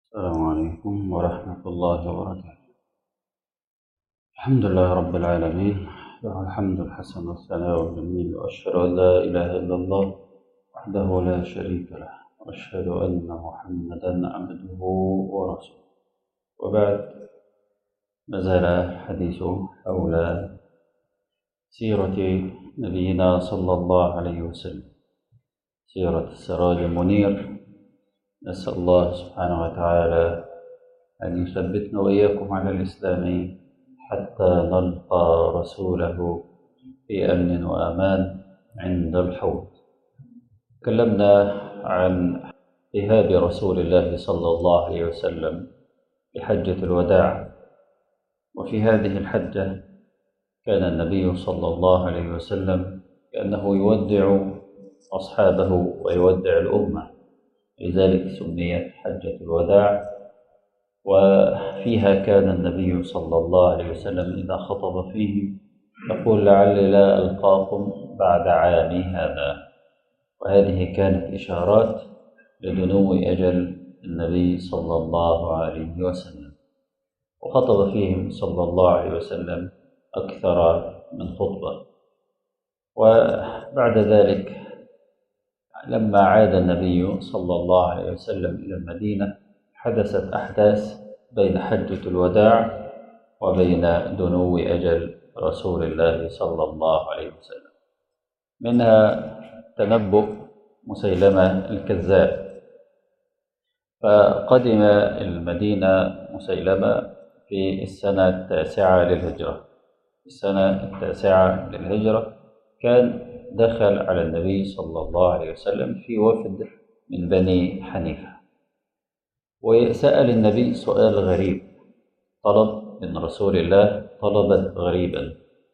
السلام عليكم ورحمة الله وبركاته الحمد لله رب العالمين له الحمد الحسن والثناء الجميل وأشهد أن لا إله إلا الله وحده لا شريك له وأشهد أن محمدا عبده ورسوله وبعد نزل الحديث حول سيرة نبينا صلى الله عليه وسلم سيرة السراج المنير نسأل الله سبحانه وتعالى أن يثبتنا وإياكم على الإسلام حتى نلقى رسوله في أمن وأمان عند الحوض تكلمنا عن ذهاب رسول الله صلى الله عليه وسلم لحجة الوداع وفي هذه الحجة كان النبي صلى الله عليه وسلم كأنه يودع أصحابه ويودع الأمة لذلك سميت حجة الوداع وفيها كان النبي صلى الله عليه وسلم إذا خطب فيه يقول لعلي لا ألقاكم بعد عامي هذا وهذه كانت إشارات لدنو أجل النبي صلى الله عليه وسلم وخطب فيهم صلى الله عليه وسلم أكثر من خطبة وبعد ذلك لما عاد النبي صلى الله عليه وسلم إلى المدينة حدثت أحداث بين حجة الوداع وبين دنو أجل رسول الله صلى الله عليه وسلم منها تنبؤ مسيلمة الكذاب فقدم المدينة مسيلمة في السنة التاسعة للهجرة السنة التاسعة للهجرة كان دخل على النبي صلى الله عليه وسلم في وفد من بني حنيفة وسأل النبي سؤال غريب طلب من رسول الله طلبا غريبا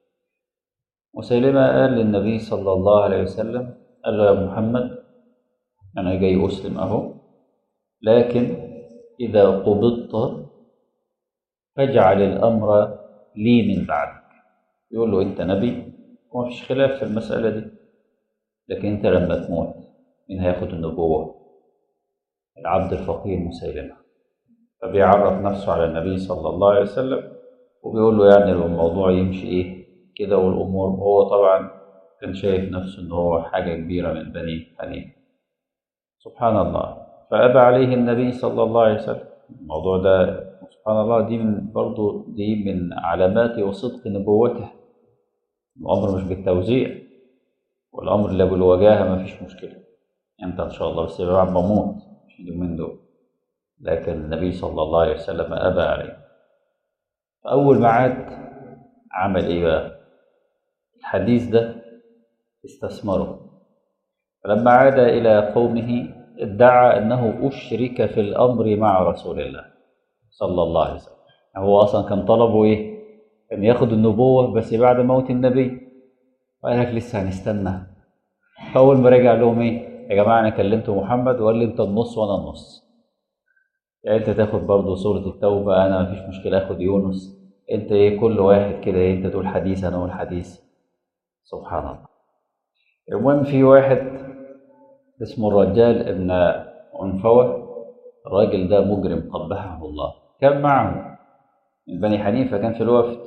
مسيلمة قال للنبي صلى الله عليه وسلم قال له يا محمد أنا جاي أسلم أهو لكن إذا قبضت فاجعل الأمر لي من بعدك يقول له أنت نبي وما فيش خلاف في المسألة دي لكن أنت لما تموت مين هياخد النبوة العبد الفقير مسيلمة فبيعرف نفسه على النبي صلى الله عليه وسلم وبيقول له يعني لو الموضوع يمشي إيه كده والأمور وهو طبعا كان شايف نفسه إن هو حاجة كبيرة من بني حنيفة سبحان الله فأبى عليه النبي صلى الله عليه وسلم الموضوع ده سبحان الله دي من برضه دي من علامات وصدق نبوته الأمر مش بالتوزيع والأمر اللي بالوجاهة ما فيش مشكلة أنت إن شاء الله بس بعد ما أموت مش اليومين دول لكن النبي صلى الله عليه وسلم أبى عليه فأول ما عاد عمل إيه بقى؟ الحديث ده استثمره فلما عاد إلى قومه ادعى أنه أشرك في الأمر مع رسول الله صلى الله عليه وسلم هو أصلا كان طلبه إيه؟ كان ياخد النبوة بس بعد موت النبي وقال لك لسه هنستنى فأول ما رجع لهم إيه؟ يا جماعة أنا كلمت محمد وقال لي أنت النص وأنا النص يعني أنت تاخد برضه سورة التوبة أنا مفيش مشكلة آخد يونس أنت إيه كل واحد كده إيه أنت تقول حديث أنا أقول حديث سبحان الله المهم في واحد اسمه الرجال ابن عنفوة الراجل ده مجرم قبحه الله كان معه من بني حنيفة كان في الوفد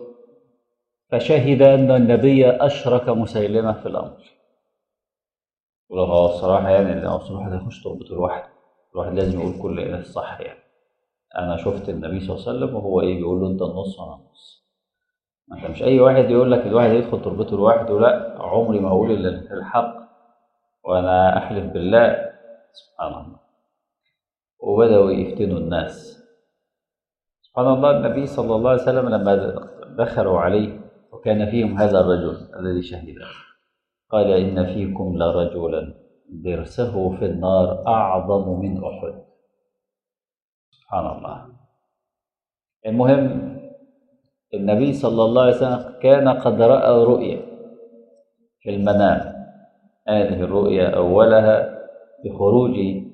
فشهد أن النبي أشرك مسيلمة في الأمر ولو هو الصراحة يعني لو الصراحة ده يخش تربط الواحد الواحد لازم يقول كل إله الصح يعني أنا شفت النبي صلى الله عليه وسلم وهو إيه بيقول له أنت النص وأنا النص ما أنت مش أي واحد يقول لك الواحد يدخل تربته الواحد ولا عمري ما أقول إلا الحق وأنا أحلف بالله سبحان الله وبدأوا يفتنوا الناس سبحان الله النبي صلى الله عليه وسلم لما دخلوا عليه وكان فيهم هذا الرجل الذي شهد قال إن فيكم لرجلا درسه في النار أعظم من أحد سبحان الله المهم النبي صلى الله عليه وسلم كان قد رأى رؤيا في المنام هذه الرؤيا أولها بخروج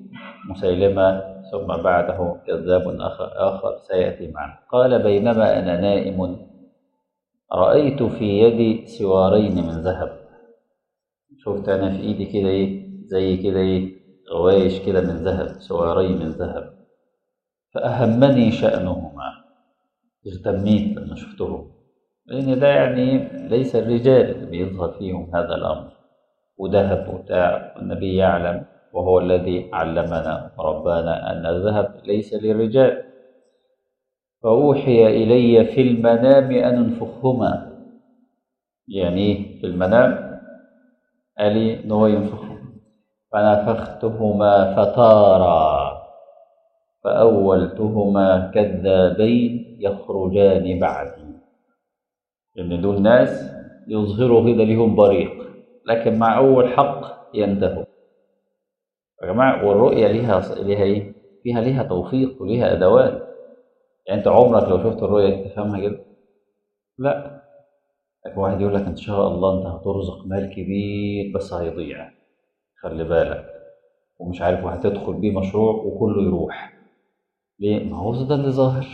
مسيلمة ثم بعده كذاب آخر سيأتي معنا قال بينما أنا نائم رأيت في يدي سوارين من ذهب شفت أنا في إيدي كده إيه زي كده إيه غوايش كده من ذهب سوارين من ذهب فأهمني شأنهما اغتميت لما شفتهم لأن ده يعني ليس الرجال اللي بيظهر فيهم هذا الأمر وذهب وبتاع والنبي يعلم وهو الذي علمنا وربانا أن الذهب ليس للرجال فأوحي إلي في المنام أن انفخهما يعني في المنام قال لي إن هو ينفخهما فنفختهما فتارا فأولتهما كذابين يخرجان بعدي لأن دول ناس يظهروا كده لهم بريق لكن مع أول حق ينتهوا يا جماعة والرؤية ليها ليها إيه؟ فيها ليها توفيق وليها أدوات يعني أنت عمرك لو شفت الرؤية تفهمها كده؟ لا لكن واحد يقول لك إن شاء الله أنت هترزق مال كبير بس هيضيع خلي بالك ومش عارف وهتدخل بيه مشروع وكله يروح ليه؟ ما هو ده اللي ظاهر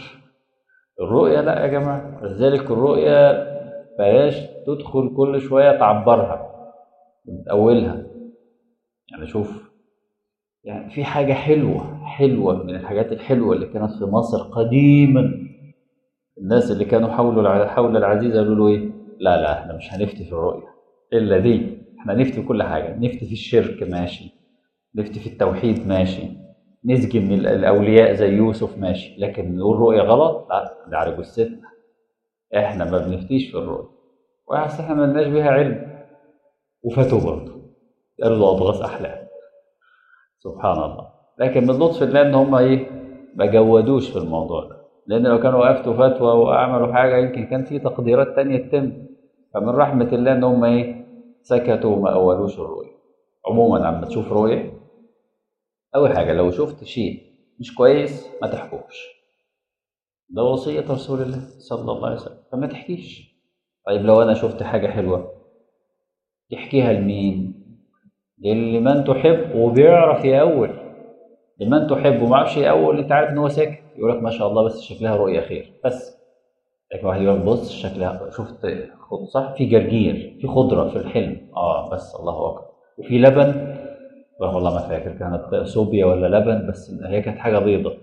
الرؤية لا يا جماعة لذلك الرؤية بلاش تدخل كل شوية تعبرها وتأولها يعني شوف يعني في حاجة حلوة حلوة من الحاجات الحلوة اللي كانت في مصر قديما الناس اللي كانوا حول حول العزيز قالوا له ايه؟ لا لا احنا مش هنفتي في الرؤية إلا دي احنا نفتي في كل حاجة نفتي في الشرك ماشي نفتي في التوحيد ماشي نسجي من الأولياء زي يوسف ماشي لكن نقول رؤية غلط لا ده على جثتنا احنا ما بنفتيش في الرؤية وأحسن احنا ملناش بيها علم وفاتوا برضه قالوا له أضغاث أحلام سبحان الله لكن من لطف الله ان هم ايه ما جودوش في الموضوع ده لان لو كانوا افتوا فتوى واعملوا حاجه يمكن كان في تقديرات تانية تتم فمن رحمه الله ان هم ايه سكتوا وما اولوش الرؤيه عموما لما تشوف رؤيه اول حاجه لو شفت شيء مش كويس ما تحكوش ده وصيه رسول الله صلى الله عليه وسلم فما تحكيش طيب لو انا شفت حاجه حلوه تحكيها لمين لمن تحب وبيعرف يأول لمن تحب وما يعرفش يأول انت عارف ان هو ساكت يقول لك ما شاء الله بس شكلها رؤية خير بس لكن واحد يقول لك بص شكلها شفت خض صح في جرجير في خضرة في الحلم اه بس الله اكبر وفي لبن والله ما فاكر كانت صوبيا ولا لبن بس هي كانت حاجة بيضة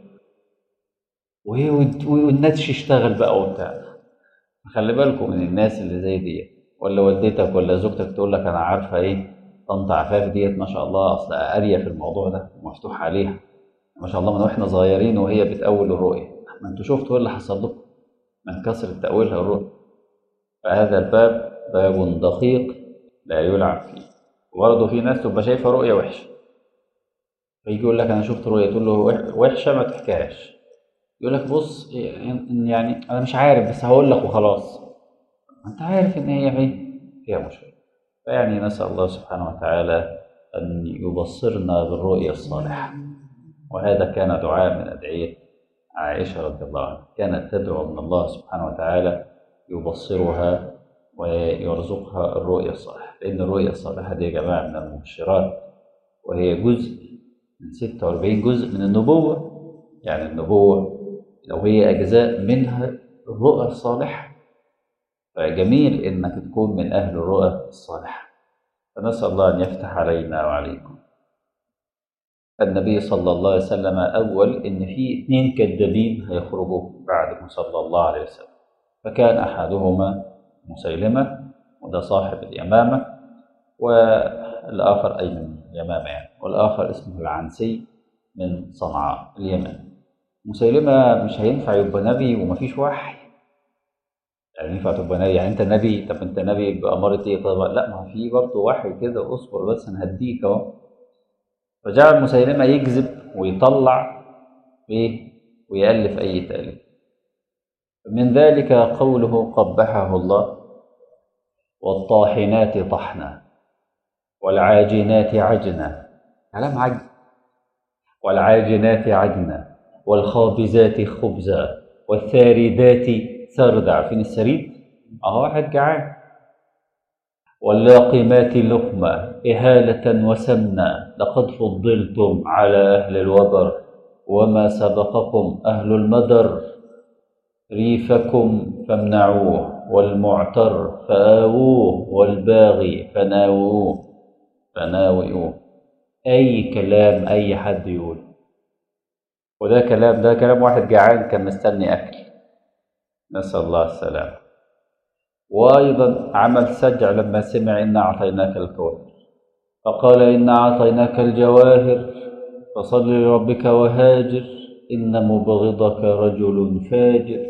وهي والنتش اشتغل بقى وبتاع خلي بالكم من الناس اللي زي دي ولا والدتك ولا زوجتك تقول لك انا عارفه ايه طنط عفاف ديت ما شاء الله اصل قاريه في الموضوع ده ومفتوح عليها ما شاء الله من واحنا صغيرين وهي بتأول الرؤية ما انتوا شفتوا ايه اللي حصل لكم من كثرة تأويلها الرؤية فهذا الباب باب دقيق لا يلعب فيه وبرضه في ناس تبقى شايفة رؤية وحشة فيجي يقول لك أنا شفت رؤية تقول له وحشة ما تحكيهاش يقول لك بص يعني أنا مش عارف بس هقول لك وخلاص أنت عارف إن هي فين فيها مشكلة فيعني نسأل الله سبحانه وتعالى أن يبصرنا بالرؤية الصالحة وهذا كان دعاء من أدعية عائشة رضي الله عنها كانت تدعو من الله سبحانه وتعالى يبصرها ويرزقها الرؤية الصالحة لأن الرؤية الصالحة دي يا جماعة من المبشرات وهي جزء من 46 جزء من النبوة يعني النبوة لو هي أجزاء منها الرؤى الصالحة فجميل إنك تكون من أهل الرؤى الصالحة فنسأل الله أن يفتح علينا وعليكم النبي صلى الله عليه وسلم أول إن في اثنين كذابين هيخرجوا بعده صلى الله عليه وسلم فكان أحدهما مسيلمة وده صاحب اليمامة والآخر أي من اليمامة يعني والآخر اسمه العنسي من صنعاء اليمن مسيلمة مش هينفع يبقى نبي ومفيش وحي يعني ينفع تبقى نبي يعني انت نبي طب انت نبي بأمارة ايه طب لا ما في برضه وحي كده اصبر بس نهديك اهو فجعل مسيلمة يكذب ويطلع ايه ويألف أي تأليف من ذلك قوله قبحه الله والطاحنات طحنا والعاجنات عجنا كلام عجن والعاجنات عجنا والخابزات خبزا والثاردات سردا عارفين السريد اهو واحد جعان واللاقمات لقمة إهالة وسمنا لقد فضلتم على أهل الوبر وما سبقكم أهل المدر ريفكم فامنعوه والمعتر فآووه والباغي فناووه فناوئوه أي كلام أي حد يقول وده كلام ده كلام واحد جعان كان مستني أكل نسأل الله السلامة وأيضا عمل سجع لما سمع إنا أعطيناك الكوثر فقال إنا أعطيناك الجواهر فصل لربك وهاجر إن مبغضك رجل فاجر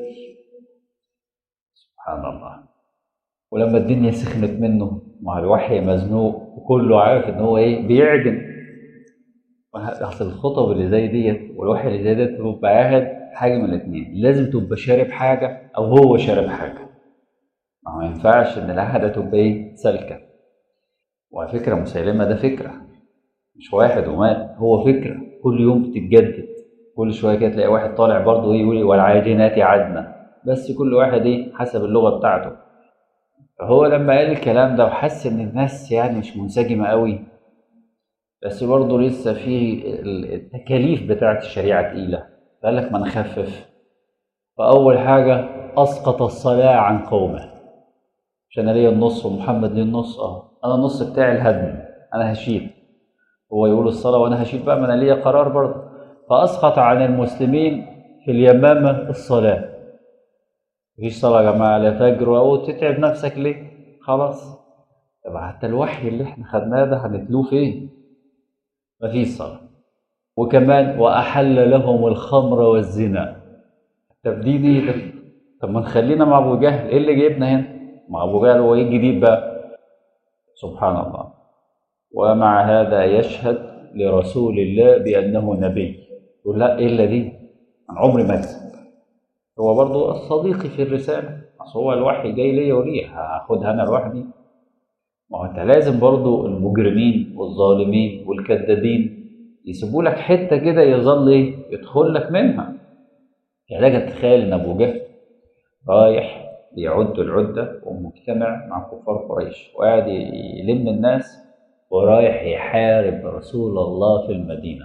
سبحان الله ولما الدنيا سخنت منه مع الوحي مزنوق وكله عارف ان هو ايه بيعدم اصل الخطب اللي زي ديت والوحي اللي زي ديت تبقى قاعد حاجه من الاثنين لازم تبقى شارب حاجه او هو شارب حاجه ما ينفعش ان القعده تبقى ايه سالكه وعلى فكره مسيلمه ده فكره مش واحد ومات هو فكره كل يوم بتتجدد كل شويه كده تلاقي واحد طالع برضه ايه يقول والعاجنات عدنا بس كل واحد ايه حسب اللغه بتاعته فهو لما قال الكلام ده وحس ان الناس يعني مش منسجمه قوي بس برضه لسه في التكاليف بتاعت الشريعه تقيله فقال لك ما نخفف فاول حاجه اسقط الصلاه عن قومه عشان انا ليا النص ومحمد ليه النص اه انا النص بتاعي الهدم انا هشيل هو يقول الصلاه وانا هشيل بقى ما انا ليا قرار برضه فاسقط عن المسلمين في اليمامه الصلاه مفيش صلاة يا جماعة لا فجر أو تتعب نفسك ليه؟ خلاص طب حتى الوحي اللي احنا خدناه ده هنتلوه فين؟ مفيش صلاة وكمان وأحل لهم الخمر والزنا طب دي دي ده طب ما نخلينا مع أبو جهل إيه اللي جايبنا هنا؟ مع أبو جهل هو إيه الجديد بقى؟ سبحان الله ومع هذا يشهد لرسول الله بأنه نبي يقول لا إلا دي أنا عمري ما أكذب هو برضه صديقي في الرسالة أصل هو الوحي جاي ليا وليه هاخدها أنا لوحدي ما هو أنت لازم برضه المجرمين والظالمين والكذابين يسيبوا لك حتة كده يظل إيه يدخل لك منها يعني لك تتخيل إن أبو جهل رايح يعد العدة ومجتمع مع كفار قريش وقاعد يلم الناس ورايح يحارب رسول الله في المدينة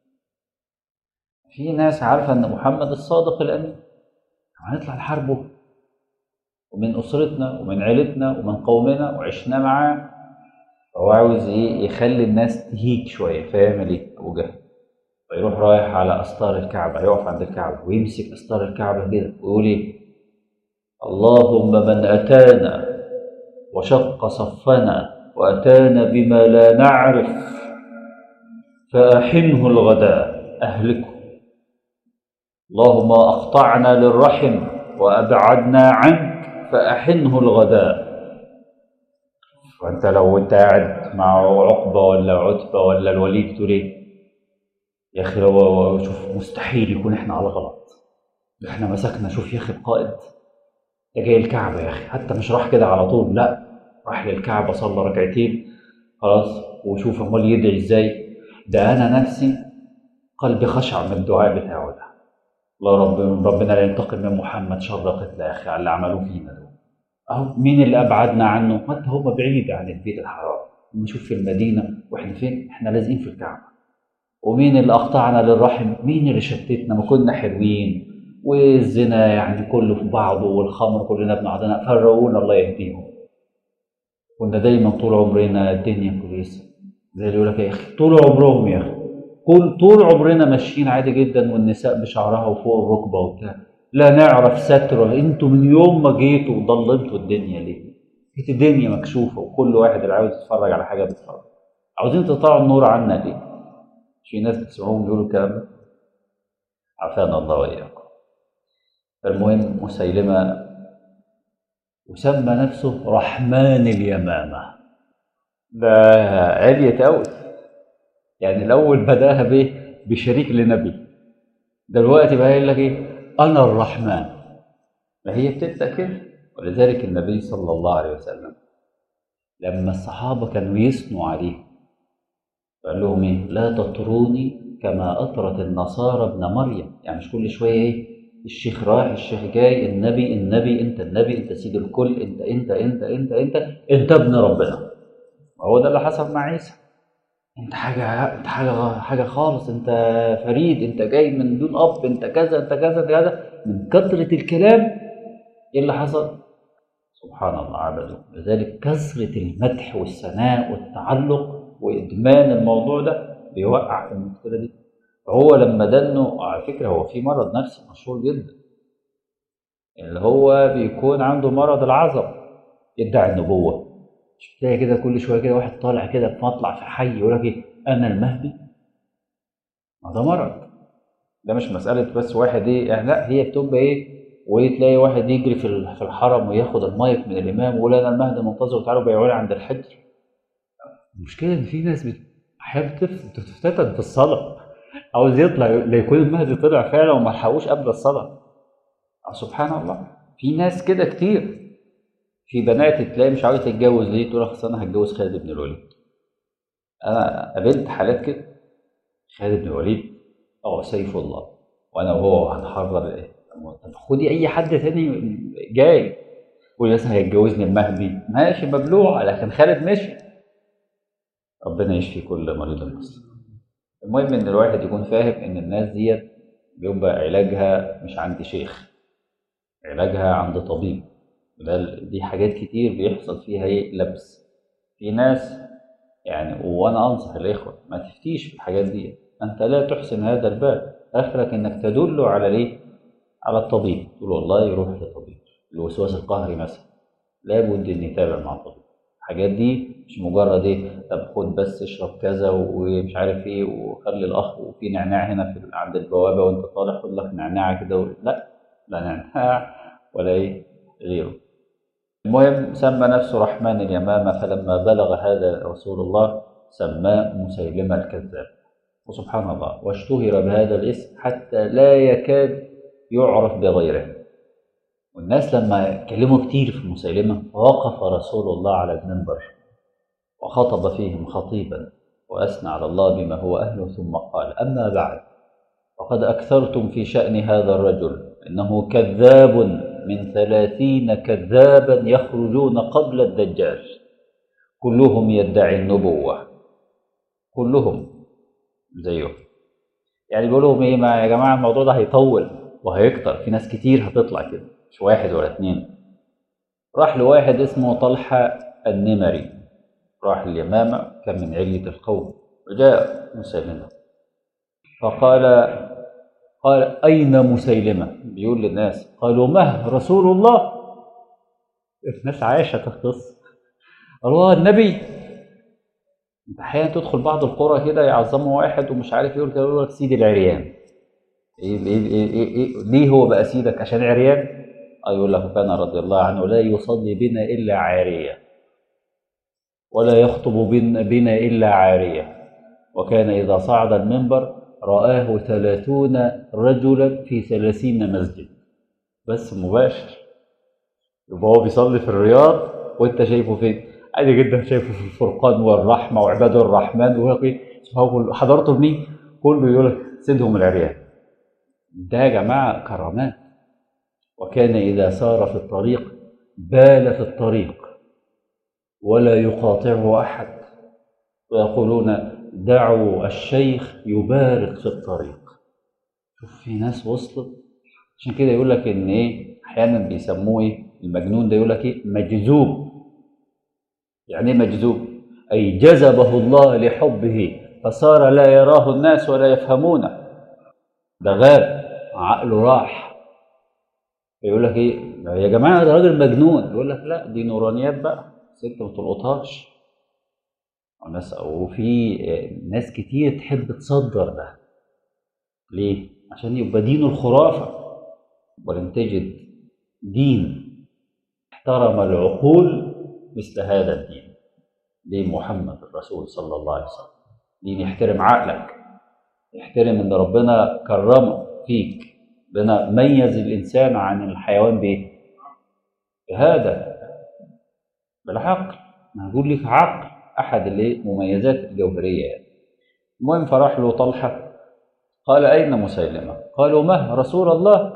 في ناس عارفة إن محمد الصادق الأمين هنطلع نحاربه ومن اسرتنا ومن عيلتنا ومن قومنا وعشنا معاه هو عاوز ايه يخلي الناس تهيج شويه فيعمل ايه ابو جهل فيروح رايح على استار الكعبه يقف عند الكعبه ويمسك استار الكعبه كده ويقول ايه اللهم من اتانا وشق صفنا واتانا بما لا نعرف فاحنه الغداء اهلكه اللهم أقطعنا للرحم وأبعدنا عنك فأحنه الغداء وأنت لو أنت قاعد مع عقبة ولا عتبة ولا الوليد تقول إيه؟ يا أخي لو شوف مستحيل يكون إحنا على غلط إحنا مسكنا شوف يا أخي القائد ده جاي الكعبة يا أخي حتى مش راح كده على طول لا راح للكعبة صلى ركعتين خلاص وشوف أمال يدعي إزاي ده أنا نفسي قلبي خشع من الدعاء بتاعه ده الله رب ربنا لا ينتقم من محمد شر قتل يا اخي على اللي عملوه فينا دول اهو مين اللي ابعدنا عنه؟ ما هم بعيد عن البيت الحرام نشوف في المدينه واحنا فين؟ احنا لازقين في الكعبه ومين اللي اقطعنا للرحم؟ مين اللي شتتنا؟ ما كنا حلوين والزنا يعني كله في بعضه والخمر كلنا بنعضنا فرقونا الله يهديهم كنا دايما طول عمرنا الدنيا كويسه زي اللي يقول لك يا اخي طول عمرهم يا اخي كل طول عمرنا ماشيين عادي جدا والنساء بشعرها وفوق الركبه وبتاع لا نعرف ستر انتوا من يوم ما جيتوا وضلمتوا الدنيا ليه؟ كانت الدنيا مكشوفه وكل واحد اللي عاوز يتفرج على حاجه بيتفرج عاوزين تقطعوا النور عنا ليه؟ في ناس بتسمعوهم بيقولوا الكلام ده عافانا الله واياكم المهم مسيلمه وسمى نفسه رحمن اليمامه ده عليت قوي يعني الاول بداها بايه بشريك لنبي دلوقتي بقى يقول لك ايه انا الرحمن ما هي بتبدا كده ولذلك النبي صلى الله عليه وسلم لما الصحابه كانوا يثنوا عليه قال لهم ايه لا تطروني كما اطرت النصارى ابن مريم يعني مش كل شويه ايه الشيخ رايح الشيخ جاي النبي النبي انت النبي انت سيد الكل انت انت انت انت انت انت ابن ربنا هو ده اللي حصل مع عيسى انت حاجه انت حاجه حاجه خالص انت فريد انت جاي من دون اب انت كذا انت كذا انت كذا من كثره الكلام ايه اللي حصل؟ سبحان الله عبده لذلك كثره المدح والثناء والتعلق وادمان الموضوع ده بيوقع في المشكله دي فهو لما دنه على فكرة هو في مرض نفسي مشهور جدا اللي هو بيكون عنده مرض العظم يدعي النبوة مش بتلاقي كده كل شوية كده واحد طالع كده بمطلع في حي يقول لك ايه أنا المهدي ما ده مرض ده مش مسألة بس واحد ايه يعني لا هي بتبقى ايه وتلاقي واحد يجري في ال- في الحرم وياخد المايك من الإمام ويقول أنا المهدي منتظر وتعالوا بيعوا لي عند الحجر المشكلة إن في ناس بت- أحيانا بتف- بتفتتن في الصلاة عاوز يطلع ليكون المهدي طلع فعلا وما لحقوش قبل الصلاة آه، سبحان الله في ناس كده كتير في بنات تلاقي مش عاوزة تتجوز ليه تقول لك أصل أنا هتجوز خالد بن الوليد أنا قابلت حالات كده خالد بن الوليد أه سيف الله وأنا وهو هنحرر إيه طب خدي أي حد تاني جاي قولي مثلا هيتجوزني المهدي ماشي مبلوع لكن خالد مشي ربنا يشفي كل مريض مسلم المهم ان الواحد يكون فاهم ان الناس ديت بيبقى علاجها مش عند شيخ علاجها عند طبيب وده دي حاجات كتير بيحصل فيها ايه لبس في ناس يعني وانا انصح الاخوه ما تفتيش في الحاجات دي انت لا تحسن هذا الباب اخرك انك تدله على ليه على الطبيب تقول والله يروح لطبيب الوسواس القهري مثلا لابد ان يتابع مع طبيب الحاجات دي مش مجرد ايه طب خد بس اشرب كذا ومش عارف ايه وخلي الاخ وفي نعناع هنا في عند البوابه وانت طالع خد لك نعناعه كده و... لا لا نعناع ولا ايه غيره المهم سمى نفسه رحمن اليمامة فلما بلغ هذا رسول الله سماه مسيلمة الكذاب وسبحان الله واشتهر بهذا الاسم حتى لا يكاد يعرف بغيره والناس لما كلموا كتير في مسيلمة وقف رسول الله على المنبر وخطب فيهم خطيبا وأثنى على الله بما هو أهله ثم قال أما بعد وقد أكثرتم في شأن هذا الرجل إنه كذاب من ثلاثين كذابا يخرجون قبل الدجال كلهم يدعي النبوة كلهم زيه يعني بيقول لهم ايه ما يا جماعه الموضوع ده هيطول وهيكتر في ناس كتير هتطلع كده مش واحد ولا اتنين راح لواحد اسمه طلحه النمري راح اليمامه كان من علية القوم وجاء مسيلمه فقال قال أين مسيلمة؟ بيقول للناس قالوا مه رسول الله الناس عايشة القصة الله النبي انت احيانا تدخل بعض القرى كده يعظموا واحد ومش عارف يقول كده يقول لك سيد العريان إيه, إيه, إيه, إيه, إيه ليه هو بقى سيدك عشان عريان؟ اه يقول لك كان رضي الله عنه لا يصلي بنا الا عاريه ولا يخطب بن- بنا الا عاريه وكان اذا صعد المنبر رآه ثلاثون رجلا في ثلاثين مسجد بس مباشر يبقى هو بيصلي في الرياض وانت شايفه فين؟ عادي جدا شايفه في الفرقان والرحمه وعباد الرحمن ويقول لك ايه هو حضرته بمين؟ كله يقول لك سيدهم العريان ده يا جماعه كرامات وكان اذا سار في الطريق بال في الطريق ولا يقاطعه احد ويقولون دعوا الشيخ يبارك في الطريق شوف في ناس وصلت عشان كده يقول لك ان ايه احيانا بيسموه ايه المجنون ده يقول لك ايه مجذوب يعني ايه مجذوب اي جذبه الله لحبه فصار لا يراه الناس ولا يفهمونه ده غاب عقله راح يقول لك ايه يا جماعه ده راجل مجنون يقول لك لا دي نورانيات بقى بس انت ما تلقطهاش وناس وفي ناس كتير تحب تصدر ده ليه؟ عشان يبقى دينه الخرافة ولم تجد دين احترم العقول مثل هذا الدين دين محمد الرسول صلى الله عليه وسلم دين يحترم عقلك يحترم ان ربنا كرمه فيك ربنا ميز الانسان عن الحيوان بايه؟ بهذا بالعقل ما هقول لك عقل احد الايه مميزات الجوهريه يعني. المهم فراح له طلحه قال اين مسيلمه قالوا مه رسول الله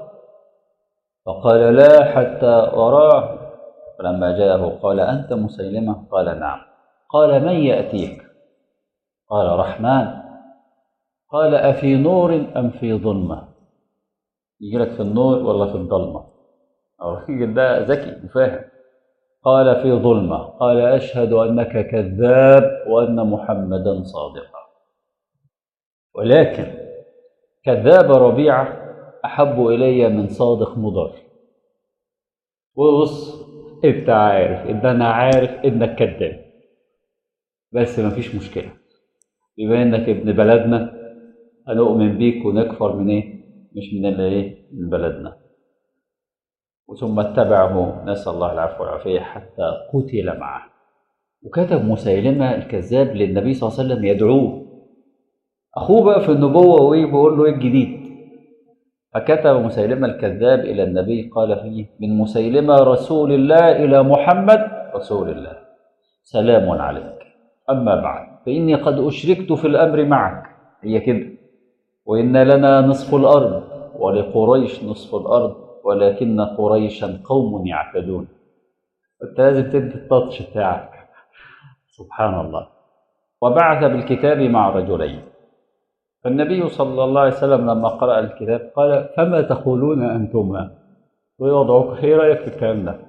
فقال لا حتى اراه فلما جاءه قال انت مسيلمه قال نعم قال من ياتيك قال رحمن قال افي نور ام في ظلمه يجي لك في النور ولا في الظلمه الراجل ده ذكي وفاهم قال في ظلمة قال أشهد أنك كذاب وأن محمدا صادقا ولكن كذاب ربيعة أحب إلي من صادق مضر وبص أنت عارف إن أنا عارف إنك كذاب بس مفيش مشكلة بما إنك ابن بلدنا هنؤمن بيك ونكفر من إيه؟ مش من اللي إيه؟ من بلدنا ثم اتبعه نسأل الله العفو والعافية حتى قتل معه وكتب مسيلمة الكذاب للنبي صلى الله عليه وسلم يدعوه أخوه بقى في النبوة وإيه بيقول له إيه الجديد فكتب مسيلمة الكذاب إلى النبي قال فيه من مسيلمة رسول الله إلى محمد رسول الله سلام عليك أما بعد فإني قد أشركت في الأمر معك هي كده وإن لنا نصف الأرض ولقريش نصف الأرض ولكن قريشا قوم يعتدون أنت لازم تدي التاتش بتاعك سبحان الله وبعث بالكتاب مع رجلين فالنبي صلى الله عليه وسلم لما قرأ الكتاب قال فما تقولون أنتما ويوضعك إيه رأيك في الكلام ده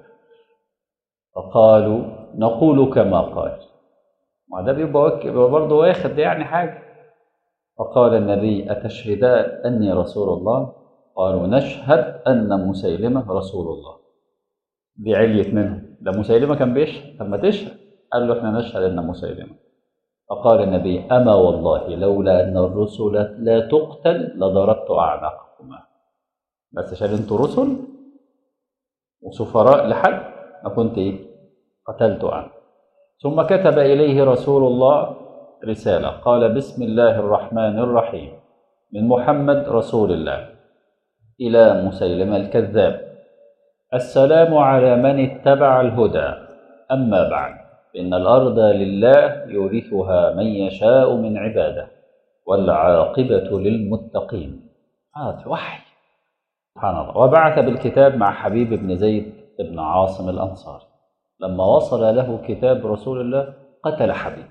فقالوا نقول كما قال ما ده بيبقى بيبقى برضه واخد يعني حاجة فقال النبي أتشهدان أني رسول الله قالوا نشهد أن مسيلمة رسول الله دي عليت منهم ده مسيلمة كان بيشهد طب ما تشهد قال له احنا نشهد أن مسيلمة فقال النبي أما والله لولا أن الرسل لا تقتل لضربت أعناقكما بس عشان انتوا رسل وسفراء لحد ما كنت ايه قتلت عنه ثم كتب إليه رسول الله رسالة قال بسم الله الرحمن الرحيم من محمد رسول الله إلى مسيلمة الكذاب السلام على من اتبع الهدى أما بعد فإن الأرض لله يورثها من يشاء من عباده والعاقبة للمتقين هذا وحي سبحان الله وبعث بالكتاب مع حبيب بن زيد بن عاصم الأنصاري لما وصل له كتاب رسول الله قتل حبيب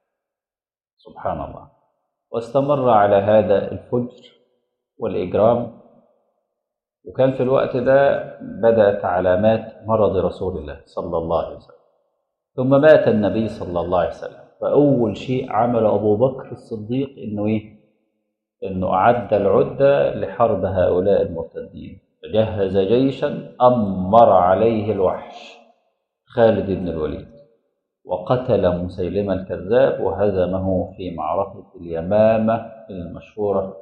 سبحان الله واستمر على هذا الفجر والإجرام وكان في الوقت ده بدأت علامات مرض رسول الله صلى الله عليه وسلم ثم مات النبي صلى الله عليه وسلم فأول شيء عمل أبو بكر الصديق إنه إيه؟ إنه أعد العدة لحرب هؤلاء المرتدين فجهز جيشا أمر عليه الوحش خالد بن الوليد وقتل مسيلمة الكذاب وهزمه في معركة اليمامة المشهورة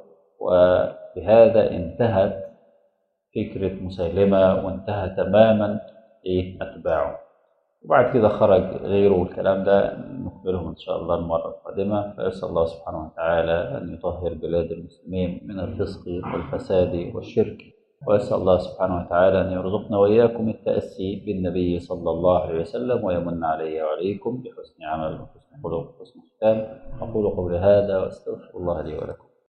وبهذا انتهت فكرة مسيلمة وانتهى تماما إيه أتباعه وبعد كده خرج غيره والكلام ده نخبرهم إن شاء الله المرة القادمة فأسأل الله سبحانه وتعالى أن يطهر بلاد المسلمين من الفسق والفساد والشرك وأسأل الله سبحانه وتعالى أن يرزقنا وإياكم التأسي بالنبي صلى الله عليه وسلم ويمن علي وعليكم بحسن عمل وحسن خلق وحسن ختام أقول قولي هذا وأستغفر الله لي ولكم